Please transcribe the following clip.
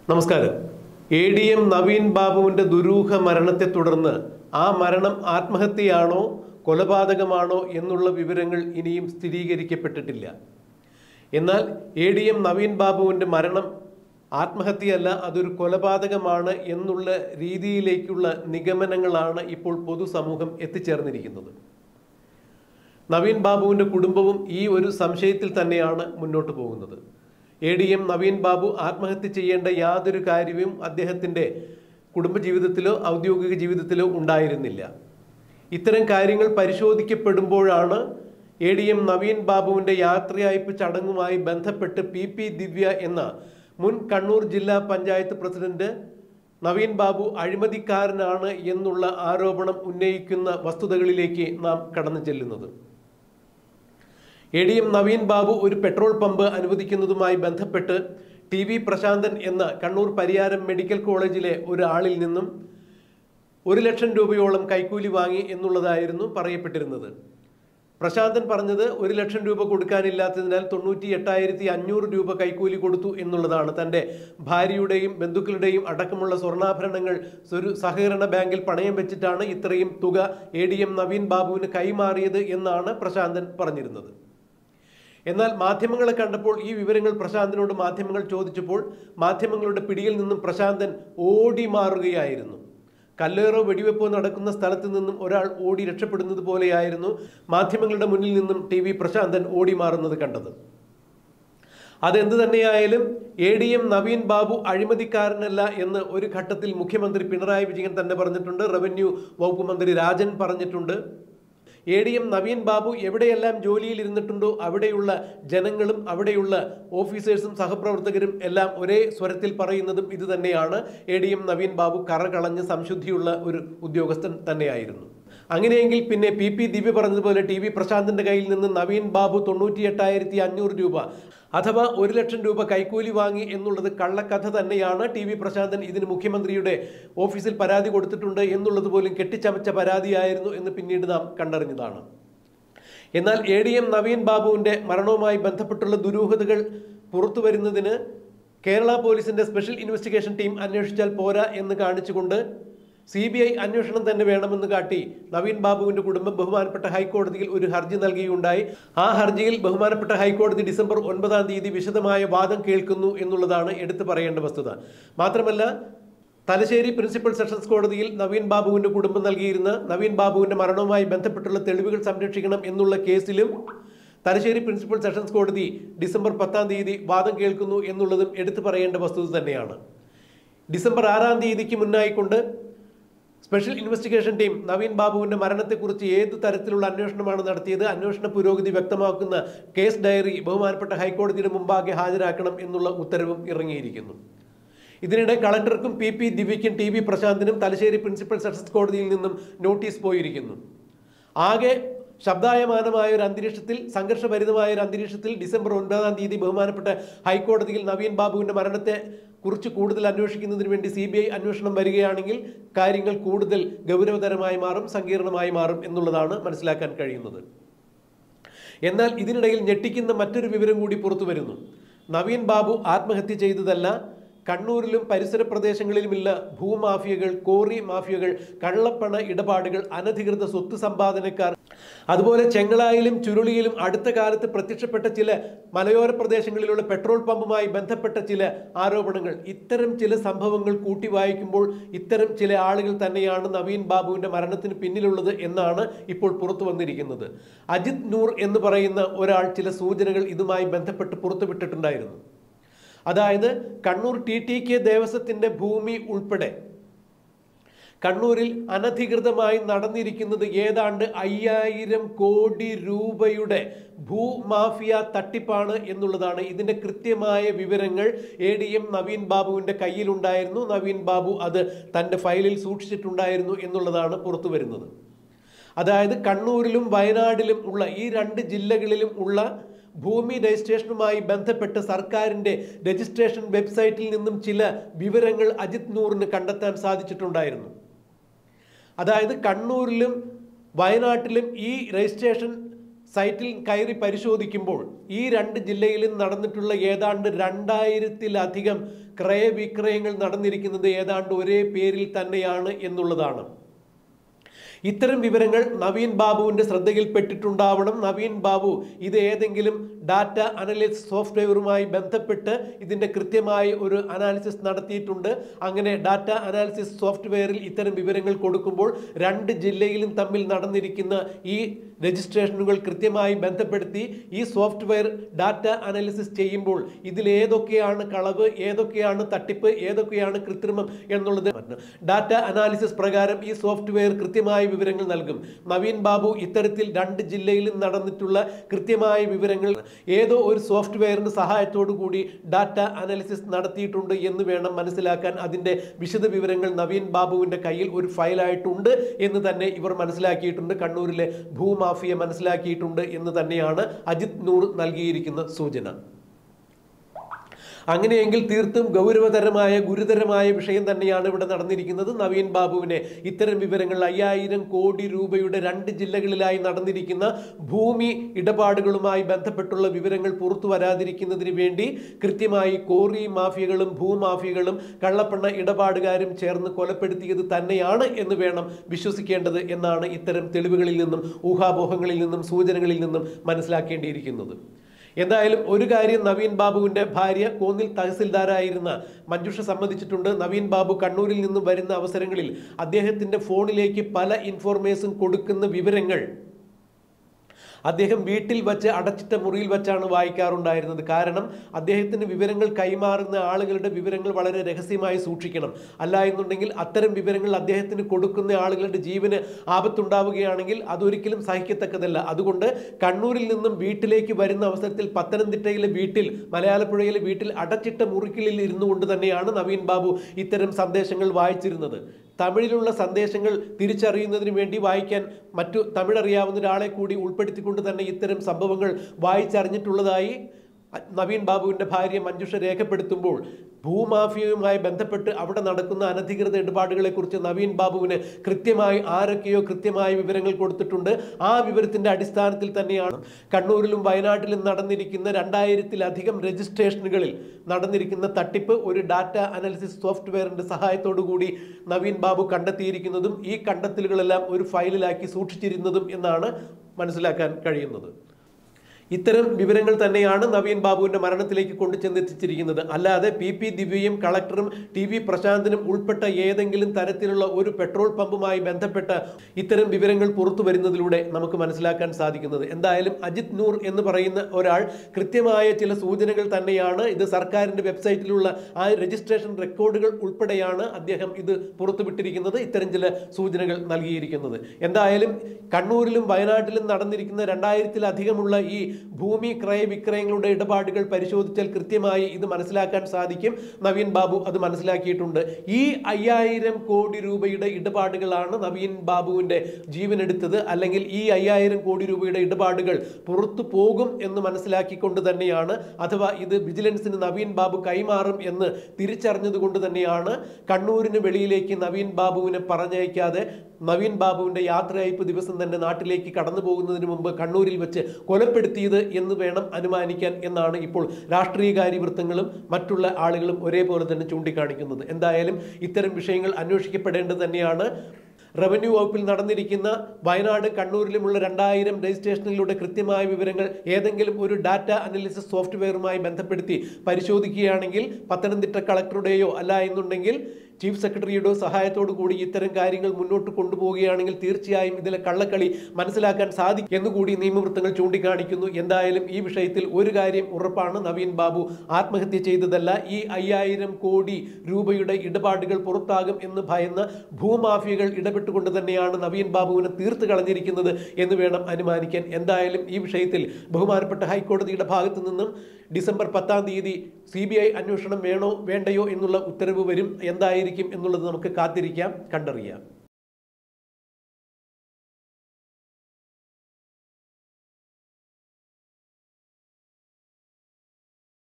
നമസ്കാരം A D M Naveen ബാബുവിന്റെ ദുരൂഹ മരണത്തെ തുടർന്ന് ആ മരണം ആത്മഹത്യയാണോ കൊലപാതകമാണോ എന്നുള്ള വിവരങ്ങൾ ഇനിയും സ്ഥിരീകരിക്കപ്പെട്ടിട്ടില്ല എന്നാൽ എ ഡി എം നവീൻ ബാബുവിന്റെ മരണം ആത്മഹത്യയല്ല അതൊരു കൊലപാതകമാണ് എന്നുള്ള രീതിയിലേക്കുള്ള നിഗമനങ്ങളാണ് ഇപ്പോൾ പൊതുസമൂഹം എത്തിച്ചേർന്നിരിക്കുന്നത് നവീൻ ബാബുവിന്റെ കുടുംബവും ഈ ഒരു സംശയത്തിൽ തന്നെയാണ് മുന്നോട്ട് പോകുന്നത് A D M Naveen Babu ആത്മഹത്യ ചെയ്യേണ്ട യാതൊരു കാര്യവും അദ്ദേഹത്തിൻ്റെ കുടുംബജീവിതത്തിലോ ഔദ്യോഗിക ജീവിതത്തിലോ ഉണ്ടായിരുന്നില്ല ഇത്തരം കാര്യങ്ങൾ പരിശോധിക്കപ്പെടുമ്പോഴാണ് എ ഡി എം നവീൻ ബാബുവിൻ്റെ യാത്രയയപ്പ് ചടങ്ങുമായി ബന്ധപ്പെട്ട് പി പി ദിവ്യ എന്ന മുൻ കണ്ണൂർ ജില്ലാ പഞ്ചായത്ത് പ്രസിഡന്റ് നവീൻ ബാബു അഴിമതിക്കാരനാണ് എന്നുള്ള ആരോപണം ഉന്നയിക്കുന്ന വസ്തുതകളിലേക്ക് നാം കടന്നു ചെല്ലുന്നത് A D M Naveen Babu ഒരു പെട്രോൾ പമ്പ് അനുവദിക്കുന്നതുമായി ബന്ധപ്പെട്ട് ടി വി പ്രശാന്തൻ എന്ന കണ്ണൂർ പരിയാരം മെഡിക്കൽ കോളേജിലെ ഒരാളിൽ നിന്നും ഒരു ലക്ഷം രൂപയോളം കൈക്കൂലി വാങ്ങി എന്നുള്ളതായിരുന്നു പറയപ്പെട്ടിരുന്നത് പ്രശാന്തൻ പറഞ്ഞത് ഒരു ലക്ഷം രൂപ കൊടുക്കാനില്ലാത്തതിനാൽ തൊണ്ണൂറ്റി എട്ടായിരത്തി അഞ്ഞൂറ് രൂപ കൈക്കൂലി കൊടുത്തു എന്നുള്ളതാണ് തൻ്റെ ഭാര്യയുടെയും ബന്ധുക്കളുടെയും അടക്കമുള്ള സ്വർണ്ണാഭരണങ്ങൾ ഒരു സഹകരണ ബാങ്കിൽ പണയം വെച്ചിട്ടാണ് ഇത്രയും തുക എ ഡി എം നവീൻ ബാബുവിന് കൈമാറിയത് എന്നാണ് പ്രശാന്തൻ പറഞ്ഞിരുന്നത് എന്നാൽ മാധ്യമങ്ങളെ കണ്ടപ്പോൾ ഈ വിവരങ്ങൾ പ്രശാന്തനോട് മാധ്യമങ്ങൾ ചോദിച്ചപ്പോൾ മാധ്യമങ്ങളുടെ പിടിയിൽ നിന്നും പ്രശാന്തൻ ഓടി മാറുകയായിരുന്നു കല്ലേറോ വെടിവെപ്പോ നടക്കുന്ന സ്ഥലത്ത് നിന്നും ഒരാൾ ഓടി രക്ഷപ്പെടുന്നത് പോലെയായിരുന്നു മാധ്യമങ്ങളുടെ മുന്നിൽ നിന്നും ടി വി പ്രശാന്തൻ ഓടി മാറുന്നത് കണ്ടത് അതെന്ത് തന്നെയായാലും A D M Naveen Babu അഴിമതിക്കാരനല്ല എന്ന് ഒരു ഘട്ടത്തിൽ മുഖ്യമന്ത്രി പിണറായി വിജയൻ തന്നെ പറഞ്ഞിട്ടുണ്ട് റവന്യൂ വകുപ്പ് മന്ത്രി രാജൻ പറഞ്ഞിട്ടുണ്ട് A D M Naveen Babu എവിടെയെല്ലാം ജോലിയിൽ ഇരുന്നിട്ടുണ്ടോ അവിടെയുള്ള ജനങ്ങളും അവിടെയുള്ള ഓഫീസേഴ്സും സഹപ്രവർത്തകരും എല്ലാം ഒരേ സ്വരത്തിൽ പറയുന്നതും ഇത് തന്നെയാണ് A D M Naveen Babu കറകളഞ്ഞ് സംശുദ്ധിയുള്ള ഒരു ഉദ്യോഗസ്ഥൻ തന്നെയായിരുന്നു അങ്ങനെയെങ്കിൽ പിന്നെ പി പി ദിവ്യ പറഞ്ഞതുപോലെ ടി വി പ്രശാന്തിന്റെ കയ്യിൽ നിന്ന് നവീൻ ബാബു തൊണ്ണൂറ്റി എട്ടായിരത്തി അഞ്ഞൂറ് രൂപ അഥവാ ഒരു ലക്ഷം രൂപ കൈക്കൂലി വാങ്ങി എന്നുള്ളത് കള്ളക്കഥ തന്നെയാണ് ടി വി പ്രശാന്തൻ ഇതിന് മുഖ്യമന്ത്രിയുടെ ഓഫീസിൽ പരാതി കൊടുത്തിട്ടുണ്ട് എന്നുള്ളത് പോലും കെട്ടിച്ചമച്ച പരാതിയായിരുന്നു എന്ന് പിന്നീട് നാം കണ്ടറിഞ്ഞതാണ് എന്നാൽ എ ഡി എം നവീൻ ബാബുവിന്റെ മരണവുമായി ബന്ധപ്പെട്ടുള്ള ദുരൂഹതകൾ പുറത്തു വരുന്നതിന് കേരള പോലീസിന്റെ സ്പെഷ്യൽ ഇൻവെസ്റ്റിഗേഷൻ ടീം അന്വേഷിച്ചാൽ പോരാ എന്ന് കാണിച്ചുകൊണ്ട് സി ബി ഐ അന്വേഷണം തന്നെ വേണമെന്ന് കാട്ടി നവീൻ ബാബുവിന്റെ കുടുംബം ബഹുമാനപ്പെട്ട ഹൈക്കോടതിയിൽ ഒരു ഹർജി നൽകിയുണ്ടായി ആ ഹർജിയിൽ ബഹുമാനപ്പെട്ട ഹൈക്കോടതി ഡിസംബർ ഒൻപതാം തീയതി വിശദമായ വാദം കേൾക്കുന്നു എന്നുള്ളതാണ് എടുത്തു പറയേണ്ട വസ്തുത മാത്രമല്ല തലശ്ശേരി പ്രിൻസിപ്പൽ സെഷൻസ് കോടതിയിൽ നവീൻ ബാബുവിന്റെ കുടുംബം നൽകിയിരുന്ന നവീൻ ബാബുവിന്റെ മരണവുമായി ബന്ധപ്പെട്ടുള്ള തെളിവുകൾ സംരക്ഷിക്കണം എന്നുള്ള കേസിലും തലശ്ശേരി പ്രിൻസിപ്പൽ സെഷൻസ് കോടതി ഡിസംബർ പത്താം തീയതി വാദം കേൾക്കുന്നു എന്നുള്ളതും എടുത്തു പറയേണ്ട വസ്തുത തന്നെയാണ് ഡിസംബർ ആറാം തീയതിക്ക് മുന്നായിക്കൊണ്ട് സ്പെഷ്യൽ ഇൻവെസ്റ്റിഗേഷൻ ടീം നവീൻ ബാബുവിന്റെ മരണത്തെക്കുറിച്ച് ഏത് തരത്തിലുള്ള അന്വേഷണമാണ് നടത്തിയത് അന്വേഷണ പുരോഗതി വ്യക്തമാക്കുന്ന കേസ് ഡയറി ബഹുമാനപ്പെട്ട ഹൈക്കോടതിയുടെ മുമ്പാകെ ഹാജരാക്കണം എന്നുള്ള ഉത്തരവും ഇറങ്ങിയിരിക്കുന്നു ഇതിനിടെ കളക്ടർക്കും പി പി ദിവ്യയ്ക്കും ടി വി പ്രശാന്തിനും തലശ്ശേരി പ്രിൻസിപ്പൽ സെഷൻസ് കോടതിയിൽ നിന്നും നോട്ടീസ് പോയിരിക്കുന്നു ആകെ ശബ്ദായമാനമായ ഒരു അന്തരീക്ഷത്തിൽ സംഘർഷഭരിതമായ ഒരു അന്തരീക്ഷത്തിൽ ഡിസംബർ ഒൻപതാം തീയതി ബഹുമാനപ്പെട്ട ഹൈക്കോടതിയിൽ നവീൻ ബാബുവിന്റെ മരണത്തെ കുറിച്ച് കൂടുതൽ അന്വേഷിക്കുന്നതിന് വേണ്ടി സി ബി ഐ അന്വേഷണം വരികയാണെങ്കിൽ കാര്യങ്ങൾ കൂടുതൽ ഗൗരവതരമായി മാറും സങ്കീർണമായി മാറും എന്നുള്ളതാണ് മനസ്സിലാക്കാൻ കഴിയുന്നത് എന്നാൽ ഇതിനിടയിൽ ഞെട്ടിക്കുന്ന മറ്റൊരു വിവരം കൂടി പുറത്തു വരുന്നു നവീൻ ബാബു ആത്മഹത്യ ചെയ്തതല്ല കണ്ണൂരിലും പരിസര പ്രദേശങ്ങളിലുമുള്ള ഭൂമാഫിയകൾ കോറി മാഫിയകൾ കള്ളപ്പണ ഇടപാടുകൾ അനധികൃത സ്വത്ത് സമ്പാദനക്കാർ അതുപോലെ ചെങ്ങളായിലും ചുരുളിയിലും അടുത്ത കാലത്ത് പ്രത്യക്ഷപ്പെട്ട ചില മലയോര പ്രദേശങ്ങളിലുള്ള പെട്രോൾ പമ്പുമായി ബന്ധപ്പെട്ട ചില ആരോപണങ്ങൾ ഇത്തരം ചില സംഭവങ്ങൾ കൂട്ടി വായിക്കുമ്പോൾ ഇത്തരം ചില ആളുകൾ തന്നെയാണ് നവീൻ ബാബുവിന്റെ മരണത്തിന് പിന്നിലുള്ളത് എന്നാണ് ഇപ്പോൾ പുറത്തു വന്നിരിക്കുന്നത് അജിത് നൂർ എന്ന് പറയുന്ന ഒരാൾ ചില സൂചനകൾ ഇതുമായി ബന്ധപ്പെട്ട് പുറത്തുവിട്ടിട്ടുണ്ടായിരുന്നു അതായത് കണ്ണൂർ ടി ടി കെ ദേവസ്വത്തിന്റെ ഭൂമി ഉൾപ്പെടെ കണ്ണൂരിൽ അനധികൃതമായി നടന്നിരിക്കുന്നത് ഏതാണ്ട് അയ്യായിരം കോടി രൂപയുടെ ഭൂമാഫിയ തട്ടിപ്പാണ് എന്നുള്ളതാണ് ഇതിന്റെ കൃത്യമായ വിവരങ്ങൾ എ ഡി എം നവീൻ ബാബുവിന്റെ കയ്യിലുണ്ടായിരുന്നു നവീൻ ബാബു അത് തന്റെ ഫയലിൽ സൂക്ഷിച്ചിട്ടുണ്ടായിരുന്നു എന്നുള്ളതാണ് പുറത്തു വരുന്നത് അതായത് കണ്ണൂരിലും വയനാടിലും ഉള്ള ഈ രണ്ട് ജില്ലകളിലും ഉള്ള ഭൂമി രജിസ്ട്രേഷനുമായി ബന്ധപ്പെട്ട് സർക്കാരിന്റെ രജിസ്ട്രേഷൻ വെബ്സൈറ്റിൽ നിന്നും ചില വിവരങ്ങൾ അജിത് നൂറിന് കണ്ടെത്താൻ സാധിച്ചിട്ടുണ്ടായിരുന്നു അതായത് കണ്ണൂരിലും വയനാട്ടിലും ഈ രജിസ്ട്രേഷൻ സൈറ്റിൽ കയറി പരിശോധിക്കുമ്പോൾ ഈ രണ്ട് ജില്ലയിലും നടന്നിട്ടുള്ള ഏതാണ്ട് രണ്ടായിരത്തിലധികം ക്രയവിക്രയങ്ങൾ നടന്നിരിക്കുന്നത് ഏതാണ്ട് ഒരേ പേരിൽ തന്നെയാണ് എന്നുള്ളതാണ് ഇത്തരം വിവരങ്ങൾ നവീൻ ബാബുവിന്റെ ശ്രദ്ധയിൽപ്പെട്ടിട്ടുണ്ടാവണം നവീൻ ബാബു ഇത് ഏതെങ്കിലും ഡാറ്റ അനലിസ്റ്റ് സോഫ്റ്റ്വെയറുമായി ബന്ധപ്പെട്ട് ഇതിന്റെ കൃത്യമായ ഒരു അനാലിസിസ് നടത്തിയിട്ടുണ്ട് അങ്ങനെ ഡാറ്റ അനാലിസിസ് സോഫ്റ്റ്വെയറിൽ ഇത്തരം വിവരങ്ങൾ കൊടുക്കുമ്പോൾ രണ്ട് ജില്ലയിലും തമ്മിൽ നടന്നിരിക്കുന്ന ഈ രജിസ്ട്രേഷനുകൾ കൃത്യമായി ബന്ധപ്പെടുത്തി ഈ സോഫ്റ്റ്വെയർ ഡാറ്റ അനാലിസിസ് ചെയ്യുമ്പോൾ ഇതിൽ ഏതൊക്കെയാണ് കളവ് ഏതൊക്കെയാണ് തട്ടിപ്പ് ഏതൊക്കെയാണ് കൃത്രിമം എന്നുള്ളത് ഡാറ്റ അനാലിസിസ് പ്രകാരം ഈ സോഫ്റ്റ്വെയർ കൃത്യമായ വിവരങ്ങൾ നൽകും നവീൻ ബാബു ഇത്തരത്തിൽ രണ്ട് ജില്ലയിലും നടന്നിട്ടുള്ള കൃത്യമായ വിവരങ്ങൾ ഏതോ ഒരു സോഫ്റ്റ്വെയറിന്റെ സഹായത്തോടു കൂടി ഡാറ്റ അനാലിസിസ് നടത്തിയിട്ടുണ്ട് എന്ന് വേണം മനസ്സിലാക്കാൻ അതിന്റെ വിശദ വിവരങ്ങൾ നവീൻ ബാബുവിന്റെ കയ്യിൽ ഒരു ഫയലായിട്ടുണ്ട് എന്ന് തന്നെ ഇവർ മനസ്സിലാക്കിയിട്ടുണ്ട് കണ്ണൂരിലെ ഭൂമാഫിയ മനസ്സിലാക്കിയിട്ടുണ്ട് എന്ന് തന്നെയാണ് അജിത് നൂർ നൽകിയിരിക്കുന്ന സൂചന അങ്ങനെയെങ്കിൽ തീർത്തും ഗൗരവതരമായ ഗുരുതരമായ വിഷയം തന്നെയാണ് ഇവിടെ നടന്നിരിക്കുന്നത് നവീൻ ബാബുവിനെ ഇത്തരം വിവരങ്ങൾ അയ്യായിരം കോടി രൂപയുടെ രണ്ട് ജില്ലകളിലായി നടന്നിരിക്കുന്ന ഭൂമി ഇടപാടുകളുമായി ബന്ധപ്പെട്ടുള്ള വിവരങ്ങൾ പുറത്തു വരാതിരിക്കുന്നതിന് വേണ്ടി കൃത്യമായി കോറി മാഫിയകളും ഭൂമാഫിയകളും കള്ളപ്പണ ഇടപാടുകാരും ചേർന്ന് കൊലപ്പെടുത്തിയത് തന്നെയാണ് എന്ന് വേണം വിശ്വസിക്കേണ്ടത് എന്നാണ് ഇത്തരം തെളിവുകളിൽ നിന്നും ഊഹാപോഹങ്ങളിൽ നിന്നും സൂചനകളിൽ നിന്നും മനസ്സിലാക്കേണ്ടിയിരിക്കുന്നത് എന്തായാലും ഒരു കാര്യം നവീൻ ബാബുവിന്റെ ഭാര്യ കോന്നിൽ തഹസിൽദാരായിരുന്ന മഞ്ജുഷ സമ്മതിച്ചിട്ടുണ്ട് നവീൻ ബാബു കണ്ണൂരിൽ നിന്നും വരുന്ന അവസരങ്ങളിൽ അദ്ദേഹത്തിന്റെ ഫോണിലേക്ക് പല ഇൻഫോർമേഷൻ കൊടുക്കുന്ന വിവരങ്ങൾ അദ്ദേഹം വീട്ടിൽ വച്ച് അടച്ചിട്ട മുറിയിൽ വെച്ചാണ് വായിക്കാറുണ്ടായിരുന്നത് കാരണം അദ്ദേഹത്തിന് വിവരങ്ങൾ കൈമാറുന്ന ആളുകളുടെ വിവരങ്ങൾ വളരെ രഹസ്യമായി സൂക്ഷിക്കണം അല്ല എന്നുണ്ടെങ്കിൽ അത്തരം വിവരങ്ങൾ അദ്ദേഹത്തിന് കൊടുക്കുന്ന ആളുകളുടെ ജീവന് ആപത്തുണ്ടാവുകയാണെങ്കിൽ അതൊരിക്കലും സഹിക്കത്തക്കതല്ല അതുകൊണ്ട് കണ്ണൂരിൽ നിന്നും വീട്ടിലേക്ക് വരുന്ന അവസരത്തിൽ പത്തനംതിട്ടയിലെ വീട്ടിൽ മലയാളപ്പുഴയിലെ വീട്ടിൽ അടച്ചിട്ട മുറികളിൽ ഇരുന്നു കൊണ്ട് തന്നെയാണ് നവീൻ ബാബു ഇത്തരം സന്ദേശങ്ങൾ വായിച്ചിരുന്നത് തമിഴിലുള്ള സന്ദേശങ്ങൾ തിരിച്ചറിയുന്നതിന് വേണ്ടി വായിക്കാൻ മറ്റു തമിഴറിയാവുന്ന ഒരാളെ കൂടി ഉൾപ്പെടുത്തിക്കൊണ്ട് തന്നെ ഇത്തരം സംഭവങ്ങൾ വായിച്ചറിഞ്ഞിട്ടുള്ളതായി നവീൻ ബാബുവിൻ്റെ ഭാര്യ മഞ്ജുഷ രേഖപ്പെടുത്തുമ്പോൾ ഭൂമാഫിയയുമായി ബന്ധപ്പെട്ട് അവിടെ നടക്കുന്ന അനധികൃത ഇടപാടുകളെക്കുറിച്ച് നവീൻ ബാബുവിന് കൃത്യമായി ആരൊക്കെയോ കൃത്യമായ വിവരങ്ങൾ കൊടുത്തിട്ടുണ്ട് ആ വിവരത്തിന്റെ അടിസ്ഥാനത്തിൽ തന്നെയാണ് കണ്ണൂരിലും വയനാട്ടിലും നടന്നിരിക്കുന്ന രണ്ടായിരത്തിലധികം രജിസ്ട്രേഷനുകളിൽ നടന്നിരിക്കുന്ന തട്ടിപ്പ് ഒരു ഡാറ്റ അനാലിസിസ് സോഫ്റ്റ്വെയറിന്റെ സഹായത്തോടു കൂടി നവീൻ ബാബു കണ്ടെത്തിയിരിക്കുന്നതും ഈ കണ്ടെത്തലുകളെല്ലാം ഒരു ഫയലിലാക്കി സൂക്ഷിച്ചിരുന്നതും എന്നാണ് മനസ്സിലാക്കാൻ കഴിയുന്നത് ഇത്തരം വിവരങ്ങൾ തന്നെയാണ് നവീൻ ബാബുവിന്റെ മരണത്തിലേക്ക് കൊണ്ടു ചെന്നെത്തിച്ചിരിക്കുന്നത് അല്ലാതെ പി പി ദിവ്യയും കളക്ടറും ടി വി പ്രശാന്തനും ഉൾപ്പെട്ട ഏതെങ്കിലും തരത്തിലുള്ള ഒരു പെട്രോൾ പമ്പുമായി ബന്ധപ്പെട്ട ഇത്തരം വിവരങ്ങൾ പുറത്തു വരുന്നതിലൂടെ നമുക്ക് മനസ്സിലാക്കാൻ സാധിക്കുന്നത് എന്തായാലും അജിത് നൂർ എന്ന് പറയുന്ന ഒരാൾ കൃത്യമായ ചില സൂചനകൾ തന്നെയാണ് ഇത് സർക്കാരിന്റെ വെബ്സൈറ്റിലുള്ള ആ രജിസ്ട്രേഷൻ റെക്കോർഡുകൾ ഉൾപ്പെടെയാണ് അദ്ദേഹം ഇത് പുറത്തുവിട്ടിരിക്കുന്നത് ഇത്തരം ചില സൂചനകൾ നൽകിയിരിക്കുന്നത് എന്തായാലും കണ്ണൂരിലും വയനാട്ടിലും നടന്നിരിക്കുന്ന രണ്ടായിരത്തിലധികമുള്ള ഈ ഭൂമി ക്രയവിക്രയങ്ങളുടെ ഇടപാടുകൾ പരിശോധിച്ചാൽ കൃത്യമായി ഇത് മനസ്സിലാക്കാൻ സാധിക്കും നവീൻ ബാബു അത് മനസ്സിലാക്കിയിട്ടുണ്ട് ഈ അയ്യായിരം കോടി രൂപയുടെ ഇടപാടുകളാണ് നവീൻ ബാബുവിന്റെ ജീവനെടുത്തത് അല്ലെങ്കിൽ ഈ അയ്യായിരം കോടി രൂപയുടെ ഇടപാടുകൾ പുറത്തു പോകും എന്ന് മനസ്സിലാക്കിക്കൊണ്ട് തന്നെയാണ് അഥവാ ഇത് വിജിലൻസിന് നവീൻ ബാബു കൈമാറും എന്ന് തിരിച്ചറിഞ്ഞതുകൊണ്ട് തന്നെയാണ് കണ്ണൂരിന് വെളിയിലേക്ക് നവീൻ ബാബുവിനെ പറഞ്ഞയക്കാതെ നവീൻ ബാബുവിന്റെ യാത്രയയപ്പ് ദിവസം തന്നെ നാട്ടിലേക്ക് കടന്നു പോകുന്നതിന് മുമ്പ് കണ്ണൂരിൽ വെച്ച് കൊലപ്പെടുത്തിയത് എന്ന് വേണം അനുമാനിക്കാൻ എന്നാണ് ഇപ്പോൾ രാഷ്ട്രീയകാര്യ വൃത്തങ്ങളും മറ്റുള്ള ആളുകളും ഒരേപോലെ തന്നെ ചൂണ്ടിക്കാണിക്കുന്നത് എന്തായാലും ഇത്തരം വിഷയങ്ങൾ അന്വേഷിക്കപ്പെടേണ്ടത് തന്നെയാണ് റവന്യൂ വകുപ്പിൽ നടന്നിരിക്കുന്ന വയനാട് കണ്ണൂരിലുമുള്ള രണ്ടായിരം രജിസ്ട്രേഷനിലൂടെ കൃത്യമായ വിവരങ്ങൾ ഏതെങ്കിലും ഒരു ഡാറ്റ അനലിസിസ് സോഫ്റ്റ്വെയറുമായി ബന്ധപ്പെടുത്തി പരിശോധിക്കുകയാണെങ്കിൽ പത്തനംതിട്ട കളക്ടറുടെയോ അല്ല എന്നുണ്ടെങ്കിൽ ചീഫ് സെക്രട്ടറിയുടെ സഹായത്തോടു കൂടി ഇത്തരം കാര്യങ്ങൾ മുന്നോട്ട് കൊണ്ടുപോവുകയാണെങ്കിൽ തീർച്ചയായും ഇതിലെ കള്ളക്കളി മനസ്സിലാക്കാൻ സാധിക്കും എന്നുകൂടി നിയമവൃത്തങ്ങൾ ചൂണ്ടിക്കാണിക്കുന്നു എന്തായാലും ഈ വിഷയത്തിൽ ഒരു കാര്യം ഉറപ്പാണ് നവീൻ ബാബു ആത്മഹത്യ ചെയ്തതല്ല ഈ അയ്യായിരം കോടി രൂപയുടെ ഇടപാടുകൾ പുറത്താകും എന്ന് ഭയന്ന ഭൂമാഫിയകൾ ഇടപെട്ടുകൊണ്ട് തന്നെയാണ് നവീൻ ബാബുവിനെ തീർത്ത് കളഞ്ഞിരിക്കുന്നത് എന്ന് വേണം അനുമാനിക്കാൻ എന്തായാലും ഈ വിഷയത്തിൽ ബഹുമാനപ്പെട്ട ഹൈക്കോടതിയുടെ ഭാഗത്തു നിന്നും ഡിസംബർ പത്താം തീയതി സി ബി ഐ അന്വേഷണം വേണോ വേണ്ടയോ എന്നുള്ള ഉത്തരവ് വരും എന്തായിരിക്കും എന്നുള്ളത് നമുക്ക് കാത്തിരിക്കാം കണ്ടറിയാം